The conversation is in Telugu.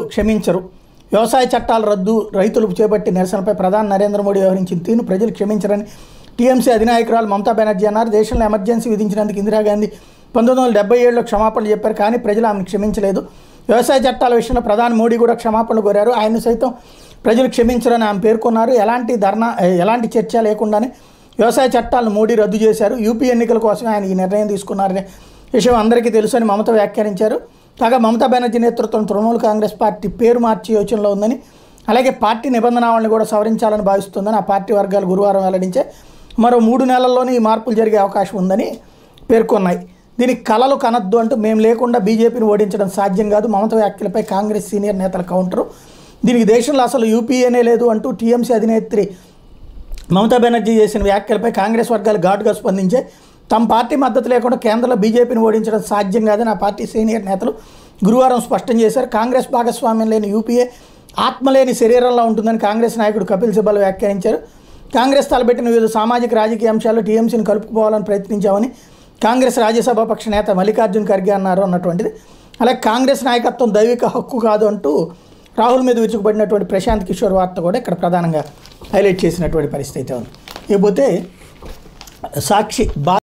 క్షమించరు వ్యవసాయ చట్టాల రద్దు రైతులు చేపట్టి నిరసనపై ప్రధాని నరేంద్ర మోడీ వ్యవహరించిన తీరును ప్రజలు క్షమించరని టీఎంసీ అధినాయకురాలు మమతా బెనర్జీ అన్నారు దేశంలో ఎమర్జెన్సీ విధించినందుకు ఇందిరాగాంధీ పంతొమ్మిది వందల డెబ్బై ఏడులో క్షమాపణలు చెప్పారు కానీ ప్రజలు ఆమెను క్షమించలేదు వ్యవసాయ చట్టాల విషయంలో ప్రధాని మోడీ కూడా క్షమాపణలు కోరారు ఆయన సైతం ప్రజలు క్షమించరని ఆమె పేర్కొన్నారు ఎలాంటి ధర్నా ఎలాంటి చర్చ లేకుండానే వ్యవసాయ చట్టాలను మోడీ రద్దు చేశారు యూపీ ఎన్నికల కోసం ఆయన ఈ నిర్ణయం తీసుకున్నారనే విషయం అందరికీ తెలుసని మమత వ్యాఖ్యానించారు కాగా మమతా బెనర్జీ నేతృత్వం తృణమూల్ కాంగ్రెస్ పార్టీ పేరు మార్చి యోచనలో ఉందని అలాగే పార్టీ నిబంధనావళిని కూడా సవరించాలని భావిస్తుందని ఆ పార్టీ వర్గాలు గురువారం వెల్లడించే మరో మూడు నెలల్లోనే ఈ మార్పులు జరిగే అవకాశం ఉందని పేర్కొన్నాయి దీనికి కలలు కనద్దు అంటూ మేము లేకుండా బీజేపీని ఓడించడం సాధ్యం కాదు మమత వ్యాఖ్యలపై కాంగ్రెస్ సీనియర్ నేతల కౌంటరు దీనికి దేశంలో అసలు యూపీఏనే లేదు అంటూ టీఎంసీ అధినేత్రి మమతా బెనర్జీ చేసిన వ్యాఖ్యలపై కాంగ్రెస్ వర్గాలు ఘాటుగా స్పందించే తమ పార్టీ మద్దతు లేకుండా కేంద్రంలో బీజేపీని ఓడించడం సాధ్యం కాదని ఆ పార్టీ సీనియర్ నేతలు గురువారం స్పష్టం చేశారు కాంగ్రెస్ భాగస్వామ్యం లేని యూపీఏ ఆత్మలేని శరీరంలో ఉంటుందని కాంగ్రెస్ నాయకుడు కపిల్ సిబల్ వ్యాఖ్యానించారు కాంగ్రెస్ తలపెట్టిన వివిధ సామాజిక రాజకీయ అంశాల్లో టీఎంసీని కలుపుకోవాలని ప్రయత్నించామని కాంగ్రెస్ రాజ్యసభ పక్ష నేత మల్లికార్జున్ ఖర్గే అన్నారు అన్నటువంటిది అలాగే కాంగ్రెస్ నాయకత్వం దైవిక హక్కు కాదు అంటూ రాహుల్ మీద విరుచుకుపడినటువంటి ప్రశాంత్ కిషోర్ వార్త కూడా ఇక్కడ ప్రధానంగా హైలైట్ చేసినటువంటి పరిస్థితి అయితే ఉంది ఇకపోతే సాక్షి బా